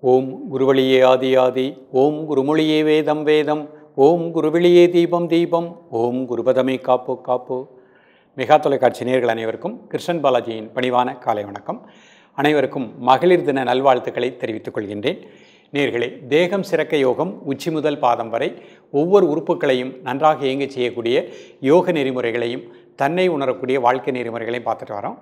ஓம் குருவழியே ஆதி ஆதி ஓம் குருமொழியே வேதம் வேதம் ஓம் குருவிழியே தீபம் தீபம் ஓம் குருபதமே காப்பு காப்பு மெகா தொலைக்காட்சி நேயர்கள் அனைவருக்கும் கிருஷ்ணன் பாலாஜியின் பணிவான காலை வணக்கம் அனைவருக்கும் மகளிர் தின நல்வாழ்த்துக்களை தெரிவித்துக் கொள்கின்றேன் நேர்களே தேகம் சிறக்க யோகம் உச்சி முதல் பாதம் வரை ஒவ்வொரு உறுப்புகளையும் நன்றாக இயங்கச் செய்யக்கூடிய யோக நெறிமுறைகளையும் தன்னை உணரக்கூடிய வாழ்க்கை நெறிமுறைகளையும் பார்த்துட்டு வரோம்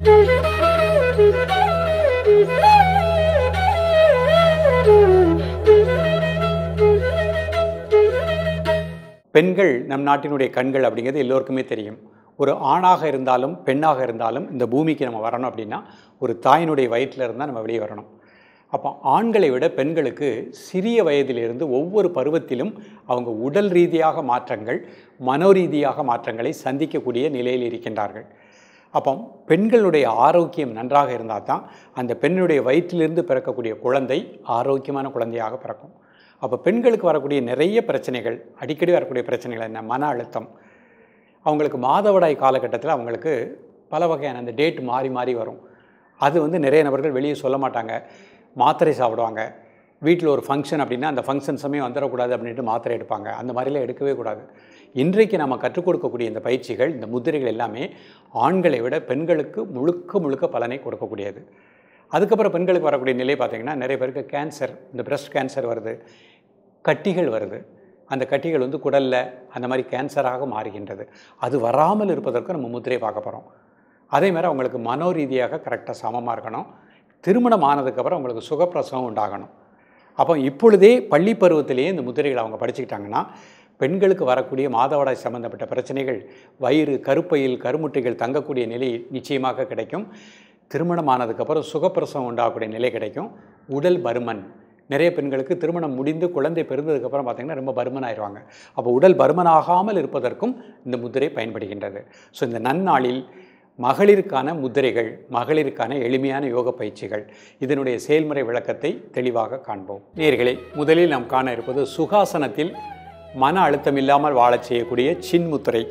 பெண்கள் நம் நாட்டினுடைய கண்கள் அப்படிங்கிறது எல்லோருக்குமே தெரியும் ஒரு ஆணாக இருந்தாலும் பெண்ணாக இருந்தாலும் இந்த பூமிக்கு நம்ம வரணும் அப்படின்னா ஒரு தாயினுடைய வயிற்றில் இருந்தால் நம்ம வெளியே வரணும் அப்போ ஆண்களை விட பெண்களுக்கு சிறிய வயதிலிருந்து ஒவ்வொரு பருவத்திலும் அவங்க உடல் ரீதியாக மாற்றங்கள் மனோரீதியாக மாற்றங்களை சந்திக்கக்கூடிய நிலையில் இருக்கின்றார்கள் அப்போ பெண்களுடைய ஆரோக்கியம் நன்றாக இருந்தால் தான் அந்த பெண்ணுடைய வயிற்றிலிருந்து பிறக்கக்கூடிய குழந்தை ஆரோக்கியமான குழந்தையாக பிறக்கும் அப்போ பெண்களுக்கு வரக்கூடிய நிறைய பிரச்சனைகள் அடிக்கடி வரக்கூடிய பிரச்சனைகள் என்ன மன அழுத்தம் அவங்களுக்கு மாதவிடாய் காலகட்டத்தில் அவங்களுக்கு பல வகையான அந்த டேட் மாறி மாறி வரும் அது வந்து நிறைய நபர்கள் வெளியே சொல்ல மாட்டாங்க மாத்திரை சாப்பிடுவாங்க வீட்டில் ஒரு ஃபங்க்ஷன் அப்படின்னா அந்த ஃபங்க்ஷன் சமயம் வந்துடக்கூடாது அப்படின்ட்டு மாத்திரை எடுப்பாங்க அந்த மாதிரிலாம் எடுக்கவே கூடாது இன்றைக்கு நம்ம கற்றுக் கொடுக்கக்கூடிய இந்த பயிற்சிகள் இந்த முத்திரைகள் எல்லாமே ஆண்களை விட பெண்களுக்கு முழுக்க முழுக்க பலனை கொடுக்கக்கூடியது அதுக்கப்புறம் பெண்களுக்கு வரக்கூடிய நிலை பார்த்திங்கன்னா நிறைய பேருக்கு கேன்சர் இந்த பிரஸ்ட் கேன்சர் வருது கட்டிகள் வருது அந்த கட்டிகள் வந்து குடலில் அந்த மாதிரி கேன்சராக மாறுகின்றது அது வராமல் இருப்பதற்கு நம்ம முத்திரையை பார்க்க போகிறோம் அதே மாதிரி அவங்களுக்கு மனோ ரீதியாக கரெக்டாக சமமாக இருக்கணும் திருமணம் ஆனதுக்கப்புறம் அவங்களுக்கு சுகப்பிரசவம் உண்டாகணும் அப்போ இப்பொழுதே பள்ளி பருவத்திலேயே இந்த முத்திரைகளை அவங்க படிச்சுக்கிட்டாங்கன்னா பெண்களுக்கு வரக்கூடிய மாதவிடாய் சம்பந்தப்பட்ட பிரச்சனைகள் வயிறு கருப்பையில் கருமுட்டைகள் தங்கக்கூடிய நிலை நிச்சயமாக கிடைக்கும் திருமணம் ஆனதுக்கப்புறம் சுகப்பிரசவம் உண்டாகக்கூடிய நிலை கிடைக்கும் உடல் பருமன் நிறைய பெண்களுக்கு திருமணம் முடிந்து குழந்தை பிறந்ததுக்கப்புறம் பார்த்திங்கன்னா ரொம்ப பருமன் ஆயிடுவாங்க அப்போ உடல் பருமனாகாமல் இருப்பதற்கும் இந்த முத்திரை பயன்படுகின்றது ஸோ இந்த நன்னாளில் மகளிருக்கான முத்திரைகள் மகளிருக்கான எளிமையான யோக பயிற்சிகள் இதனுடைய செயல்முறை விளக்கத்தை தெளிவாக காண்போம் நேர்களே முதலில் நாம் காண இருப்பது சுகாசனத்தில் மன அழுத்தம் இல்லாமல் வாழச் செய்யக்கூடிய சின்முத்திரை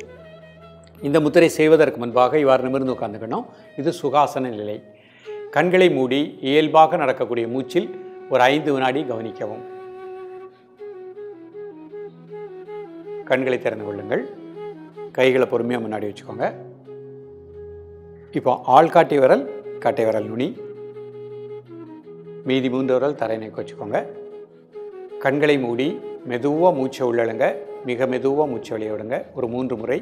இந்த முத்திரை செய்வதற்கு முன்பாக இவ்வாறு நிமிர்ந்து உட்காந்துக்கணும் இது சுகாசன நிலை கண்களை மூடி இயல்பாக நடக்கக்கூடிய மூச்சில் ஒரு ஐந்து வினாடி கவனிக்கவும் கண்களை திறந்து கொள்ளுங்கள் கைகளை பொறுமையாக முன்னாடி வச்சுக்கோங்க இப்போ ஆள்காட்டி விரல் கட்டை விரல் நுனி மீதி மூன்று விரல் தரை நோக்கி வச்சுக்கோங்க கண்களை மூடி மெதுவாக மூச்சை உள்ளழுங்க மிக மெதுவாக மூச்சை வெளியே விடுங்க ஒரு மூன்று முறை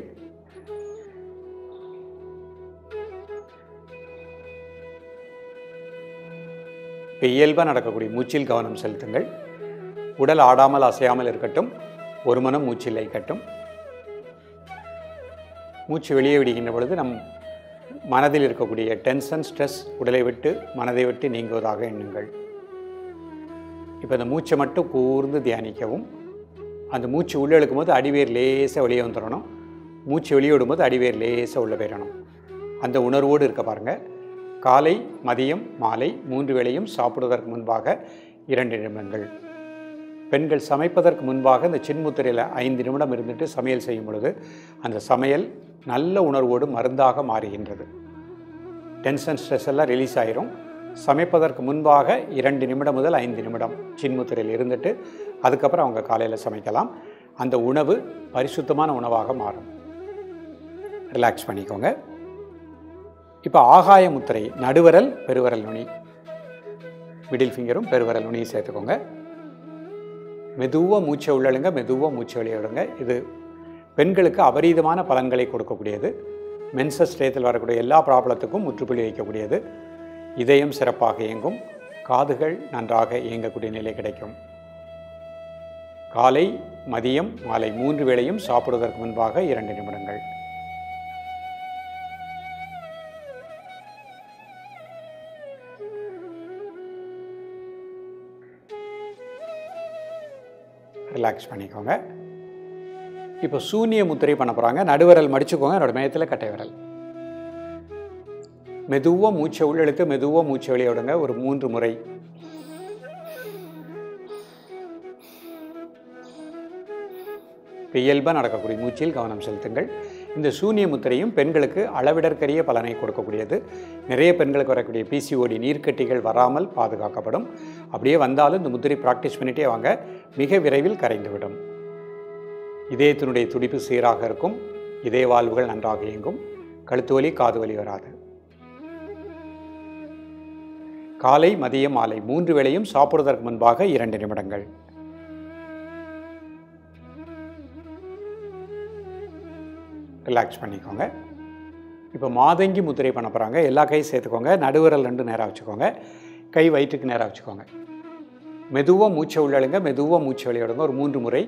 இப்போ இயல்பாக நடக்கக்கூடிய மூச்சில் கவனம் செலுத்துங்கள் உடல் ஆடாமல் அசையாமல் இருக்கட்டும் ஒரு மனம் மூச்சில் இருக்கட்டும் மூச்சு வெளியே விடுகின்ற பொழுது நம் மனதில் இருக்கக்கூடிய டென்ஷன் ஸ்ட்ரெஸ் உடலை விட்டு மனதை விட்டு நீங்குவதாக எண்ணுங்கள் இப்போ இந்த மூச்சை மட்டும் கூர்ந்து தியானிக்கவும் அந்த மூச்சு உள்ளே இழுக்கும் போது அடிவேர் லேசாக வெளியே வந்துடணும் மூச்சு வெளியே விடும்போது அடிவேர் லேசாக உள்ளே போயிடணும் அந்த உணர்வோடு இருக்க பாருங்கள் காலை மதியம் மாலை மூன்று வேளையும் சாப்பிடுவதற்கு முன்பாக இரண்டு நிமிடங்கள் பெண்கள் சமைப்பதற்கு முன்பாக இந்த சின்முத்திரையில் ஐந்து நிமிடம் இருந்துட்டு சமையல் செய்யும் பொழுது அந்த சமையல் நல்ல உணர்வோடு மருந்தாக மாறுகின்றது டென்ஷன் ஸ்ட்ரெஸ் எல்லாம் ரிலீஸ் ஆயிரும் சமைப்பதற்கு முன்பாக இரண்டு நிமிடம் முதல் ஐந்து நிமிடம் சின்முத்திரையில் இருந்துட்டு அதுக்கப்புறம் அவங்க காலையில் சமைக்கலாம் அந்த உணவு பரிசுத்தமான உணவாக மாறும் ரிலாக்ஸ் பண்ணிக்கோங்க இப்போ ஆகாய முத்திரை நடுவரல் பெருவரல் நுனி மிடில் ஃபிங்கரும் பெருவரல் நுனியும் சேர்த்துக்கோங்க மெதுவாக மூச்சை உள்ளழுங்க மெதுவாக மூச்சை வெளியே விடுங்க இது பெண்களுக்கு அபரீதமான பலன்களை கொடுக்கக்கூடியது மென்சஸ் டேத்தில் வரக்கூடிய எல்லா ப்ராப்ளத்துக்கும் முற்றுப்புள்ளி வைக்கக்கூடியது இதயம் சிறப்பாக இயங்கும் காதுகள் நன்றாக இயங்கக்கூடிய நிலை கிடைக்கும் காலை மதியம் மாலை மூன்று வேளையும் சாப்பிடுவதற்கு முன்பாக இரண்டு நிமிடங்கள் ரிலாக்ஸ் பண்ணிக்கோங்க இப்போ சூன்ய முத்திரை பண்ண போகிறாங்க நடுவரல் மடிச்சுக்கோங்க என்னோட மையத்தில் கட்டை விரல் மெதுவாக மூச்சை உள்ளெழுத்து மெதுவாக மூச்சை வெளியே விடுங்க ஒரு மூன்று முறை இயல்பாக நடக்கக்கூடிய மூச்சில் கவனம் செலுத்துங்கள் இந்த சூனிய முத்திரையும் பெண்களுக்கு அளவிடற்கரிய பலனை கொடுக்கக்கூடியது நிறைய பெண்களுக்கு வரக்கூடிய பிசிஓடி நீர்க்கட்டிகள் வராமல் பாதுகாக்கப்படும் அப்படியே வந்தாலும் இந்த முத்திரை ப்ராக்டிஸ் பண்ணிட்டே வாங்க மிக விரைவில் கரைந்துவிடும் இதயத்தினுடைய துடிப்பு சீராக இருக்கும் இதய வாழ்வுகள் நன்றாக இயங்கும் கழுத்து வலி காது வலி வராது காலை மதியம் மாலை மூன்று வேளையும் சாப்பிடுவதற்கு முன்பாக இரண்டு நிமிடங்கள் ரிலாக்ஸ் பண்ணிக்கோங்க இப்போ மாதங்கி முத்திரை பண்ண போகிறாங்க எல்லா கையும் சேர்த்துக்கோங்க நடுவிரல் ரெண்டு நேராக வச்சுக்கோங்க கை வயிற்றுக்கு நேராக வச்சுக்கோங்க மெதுவாக மூச்சை உள்ளழுங்க மெதுவாக மூச்சை வெளியிடுங்க ஒரு மூன்று முறை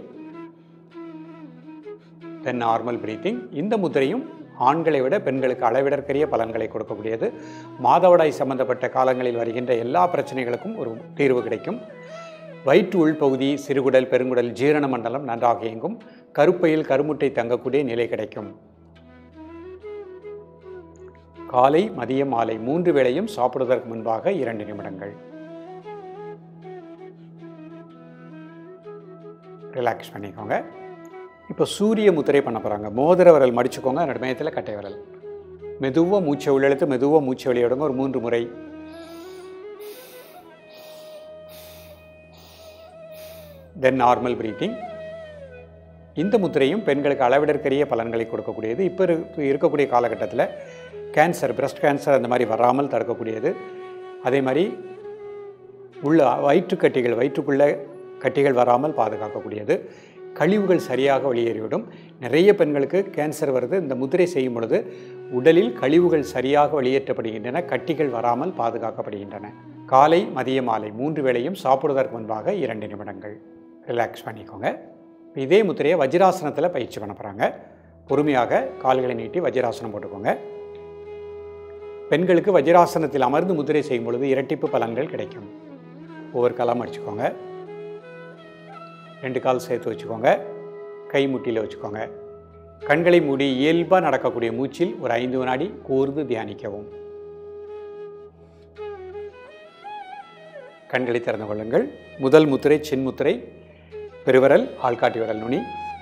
தென் நார்மல் பிரீத்திங் இந்த முத்திரையும் ஆண்களை விட பெண்களுக்கு அளவிடற்கரிய பலன்களை கொடுக்கக்கூடியது மாதவிடாய் சம்பந்தப்பட்ட காலங்களில் வருகின்ற எல்லா பிரச்சனைகளுக்கும் ஒரு தீர்வு கிடைக்கும் வயிற்று உள்பகுதி சிறுகுடல் பெருங்குடல் ஜீரண மண்டலம் நன்றாக இயங்கும் கருப்பையில் கருமுட்டை தங்கக்கூடிய நிலை கிடைக்கும் காலை மதியம் மாலை மூன்று வேளையும் சாப்பிடுவதற்கு முன்பாக இரண்டு நிமிடங்கள் ரிலாக்ஸ் பண்ணிக்கோங்க இப்போ சூரிய முத்திரை பண்ண போகிறாங்க மோதிர விரல் மடிச்சுக்கோங்க அதோட மையத்தில் கட்டை விரல் மெதுவாக மூச்சை உள்ளெழுத்து மெதுவாக மூச்சை வெளியிடுங்க ஒரு மூன்று முறை தென் நார்மல் பிரீத்திங் இந்த முத்திரையும் பெண்களுக்கு அளவிடற்கரிய பலன்களை கொடுக்கக்கூடியது இப்போ இரு- இருக்கக்கூடிய காலகட்டத்தில் கேன்சர் பிரஸ்ட் கேன்சர் அந்த மாதிரி வராமல் தடுக்கக்கூடியது அதே மாதிரி உள்ள வயிற்றுக்கட்டிகள் வயிற்றுக்குள்ளே கட்டிகள் வராமல் பாதுகாக்கக்கூடியது கழிவுகள் சரியாக வெளியேறிவிடும் நிறைய பெண்களுக்கு கேன்சர் வருது இந்த முத்திரை செய்யும் பொழுது உடலில் கழிவுகள் சரியாக வெளியேற்றப்படுகின்றன கட்டிகள் வராமல் பாதுகாக்கப்படுகின்றன காலை மதிய மாலை மூன்று வேளையும் சாப்பிடுவதற்கு முன்பாக இரண்டு நிமிடங்கள் ரிலாக்ஸ் பண்ணிக்கோங்க இதே முத்திரையை வஜ்ராசனத்தில் பயிற்சி பண்ண போகிறாங்க பொறுமையாக கால்களை நீட்டி வஜ்ராசனம் போட்டுக்கோங்க பெண்களுக்கு வஜ்ராசனத்தில் அமர்ந்து முத்திரை செய்யும் பொழுது இரட்டிப்பு பலன்கள் கிடைக்கும் ஒவ்வொரு காலம் அடிச்சுக்கோங்க ரெண்டு கால் சேர்த்து வச்சுக்கோங்க கை முட்டியில் வச்சுக்கோங்க கண்களை மூடி இயல்பாக நடக்கக்கூடிய மூச்சில் ஒரு ஐந்து வினாடி கூர்ந்து தியானிக்கவும் கண்களை திறந்து கொள்ளுங்கள் முதல் முத்திரை சின்முத்திரை பெருவிரல் ஆள்காட்டி விரல் நுனி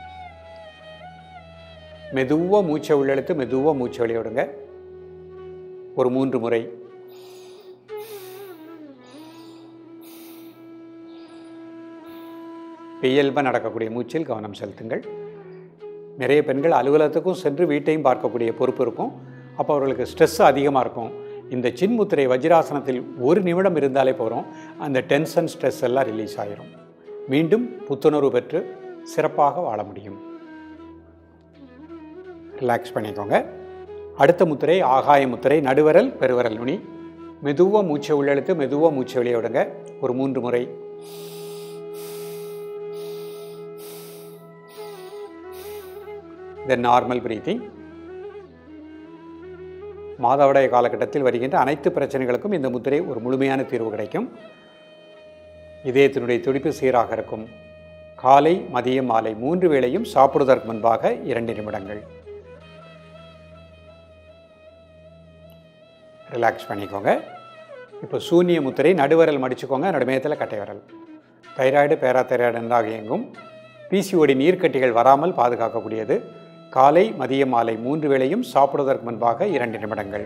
மெதுவாக மூச்சை உள்ளெழுத்து மெதுவாக மூச்சை வெளியே விடுங்க ஒரு மூன்று முறை இயல்பாக நடக்கக்கூடிய மூச்சில் கவனம் செலுத்துங்கள் நிறைய பெண்கள் அலுவலகத்துக்கும் சென்று வீட்டையும் பார்க்கக்கூடிய பொறுப்பு இருக்கும் அப்போ அவர்களுக்கு ஸ்ட்ரெஸ் அதிகமாக இருக்கும் இந்த சின்முத்திரை வஜ்ராசனத்தில் ஒரு நிமிடம் இருந்தாலே போகிறோம் அந்த டென்ஷன் ஸ்ட்ரெஸ் எல்லாம் ரிலீஸ் ஆயிரும் மீண்டும் புத்துணர்வு பெற்று சிறப்பாக வாழ முடியும் ரிலாக்ஸ் பண்ணிக்கோங்க அடுத்த முத்திரை ஆகாய முத்திரை நடுவரல் பெருவரல் நுனி மெதுவாக மூச்சை உள்ளெழுத்து மெதுவாக மூச்சை வெளியே விடுங்க ஒரு மூன்று முறை தென் நார்மல் பிரீத்திங் மாதவிடாய் காலகட்டத்தில் வருகின்ற அனைத்து பிரச்சனைகளுக்கும் இந்த முத்திரை ஒரு முழுமையான தீர்வு கிடைக்கும் இதயத்தினுடைய துடிப்பு சீராக இருக்கும் காலை மதியம் மாலை மூன்று வேளையும் சாப்பிடுவதற்கு முன்பாக இரண்டு நிமிடங்கள் ரிலாக்ஸ் பண்ணிக்கோங்க இப்போ சூன்ய முத்திரை நடுவரல் மடிச்சுக்கோங்க நடுமையத்தில் கட்டை விரல் தைராய்டு பேரா தைராய்டு நன்றாக இயங்கும் பிசிஓடி நீர்க்கட்டிகள் வராமல் பாதுகாக்கக்கூடியது காலை மதியம் மாலை மூன்று வேளையும் சாப்பிடுவதற்கு முன்பாக இரண்டு நிமிடங்கள்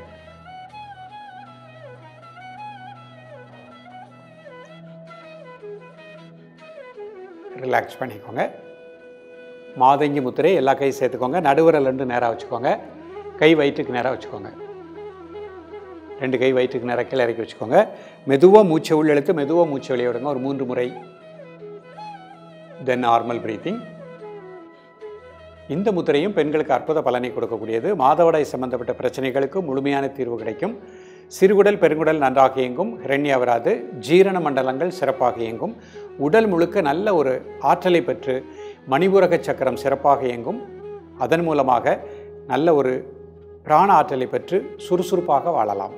ரிலாக்ஸ் பண்ணிக்கோங்க மாதங்கி முத்திரை எல்லா கையும் சேர்த்துக்கோங்க நடுவரல் ரெண்டு நேராக வச்சுக்கோங்க கை வயிற்றுக்கு நேராக வச்சுக்கோங்க ரெண்டு கை வயிற்றுக்கு நேராக கீழே இறக்கி வச்சுக்கோங்க மெதுவாக மூச்சை உள்ளெழுத்து மெதுவாக மூச்சை வெளியே விடுங்க ஒரு மூன்று முறை தென் நார்மல் பிரீத்திங் இந்த முத்திரையும் பெண்களுக்கு அற்புத பலனை கொடுக்கக்கூடியது மாதவிடாய் சம்பந்தப்பட்ட பிரச்சனைகளுக்கு முழுமையான தீர்வு கிடைக்கும் சிறுகுடல் பெருங்குடல் நன்றாக இயங்கும் ஹிரண்யா வராது ஜீரண மண்டலங்கள் சிறப்பாக இயங்கும் உடல் முழுக்க நல்ல ஒரு ஆற்றலை பெற்று மணிபூரக சக்கரம் சிறப்பாக இயங்கும் அதன் மூலமாக நல்ல ஒரு பிராண ஆற்றலை பெற்று சுறுசுறுப்பாக வாழலாம்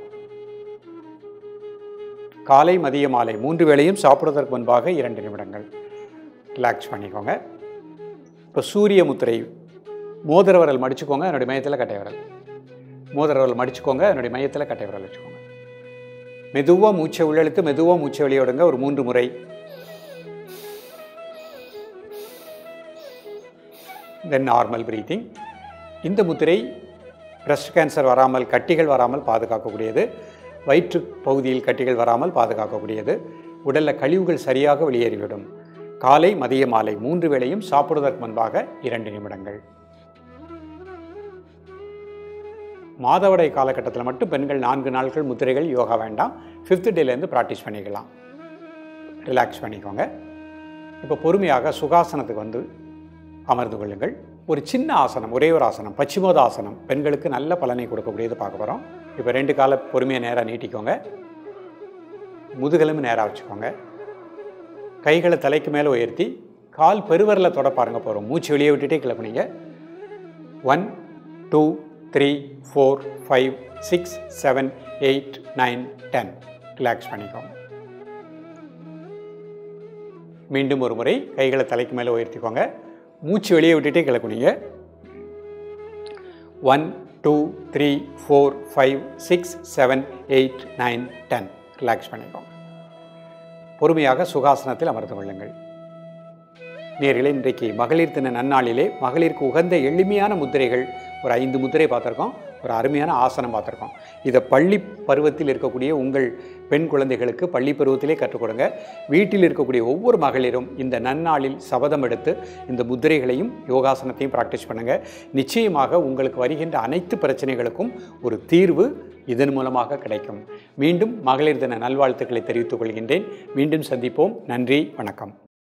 காலை மதிய மாலை மூன்று வேளையும் சாப்பிடுவதற்கு முன்பாக இரண்டு நிமிடங்கள் ரிலாக்ஸ் பண்ணிக்கோங்க இப்போ சூரிய முத்திரை மோதிர விரல் மடிச்சுக்கோங்க என்னுடைய மையத்தில் கட்டை விரல் மோதிர விரல் மடிச்சுக்கோங்க என்னுடைய மையத்தில் கட்டை விரல் வச்சுக்கோங்க மெதுவாக மூச்சை உள்ளெழுத்து மெதுவாக மூச்சை வெளியே விடுங்க ஒரு மூன்று முறை தென் நார்மல் பிரீத்திங் இந்த முத்திரை பிரஸ்ட் கேன்சர் வராமல் கட்டிகள் வராமல் பாதுகாக்கக்கூடியது வயிற்று பகுதியில் கட்டிகள் வராமல் பாதுகாக்கக்கூடியது உடலில் கழிவுகள் சரியாக வெளியேறிவிடும் காலை மதிய மாலை மூன்று வேளையும் சாப்பிடுவதற்கு முன்பாக இரண்டு நிமிடங்கள் மாதவிடை காலகட்டத்தில் மட்டும் பெண்கள் நான்கு நாட்கள் முத்திரைகள் யோகா வேண்டாம் ஃபிஃப்த் டேலேருந்து ப்ராக்டிஸ் பண்ணிக்கலாம் ரிலாக்ஸ் பண்ணிக்கோங்க இப்போ பொறுமையாக சுகாசனத்துக்கு வந்து அமர்ந்து கொள்ளுங்கள் ஒரு சின்ன ஆசனம் ஒரே ஒரு ஆசனம் பச்சிமோத ஆசனம் பெண்களுக்கு நல்ல பலனை கொடுக்கக்கூடியது பார்க்க போகிறோம் இப்போ ரெண்டு கால பொறுமையை நேராக நீட்டிக்கோங்க முதுகெலும்பு நேராக வச்சுக்கோங்க கைகளை தலைக்கு மேலே உயர்த்தி கால் பெருவரில் தொட பாருங்க போகிறோம் மூச்சு வெளியே விட்டுட்டே கிளப்புனீங்க one two three four five six seven eight nine ten relax பண்ணிக்கோங்க மீண்டும் ஒரு முறை கைகளை தலைக்கு மேலே உயர்த்திக்கோங்க மூச்சு வெளியே விட்டுட்டே கிளக்குனீங்க one two three four five six seven eight nine ten relax பண்ணிக்கோங்க பொறுமையாக சுகாசனத்தில் அமர்ந்து கொள்ளுங்கள் நேர்களே இன்றைக்கு மகளிர் தின நன்னாளிலே மகளிருக்கு உகந்த எளிமையான முத்திரைகள் ஒரு ஐந்து முத்திரை பார்த்துருக்கோம் ஒரு அருமையான ஆசனம் பார்த்துருக்கோம் இதை பள்ளி பருவத்தில் இருக்கக்கூடிய உங்கள் பெண் குழந்தைகளுக்கு பள்ளி பருவத்திலே கற்றுக் கொடுங்க வீட்டில் இருக்கக்கூடிய ஒவ்வொரு மகளிரும் இந்த நன்னாளில் சபதம் எடுத்து இந்த முத்திரைகளையும் யோகாசனத்தையும் ப்ராக்டிஸ் பண்ணுங்கள் நிச்சயமாக உங்களுக்கு வருகின்ற அனைத்து பிரச்சனைகளுக்கும் ஒரு தீர்வு இதன் மூலமாக கிடைக்கும் மீண்டும் மகளிர் தின நல்வாழ்த்துக்களை தெரிவித்துக் கொள்கின்றேன் மீண்டும் சந்திப்போம் நன்றி வணக்கம்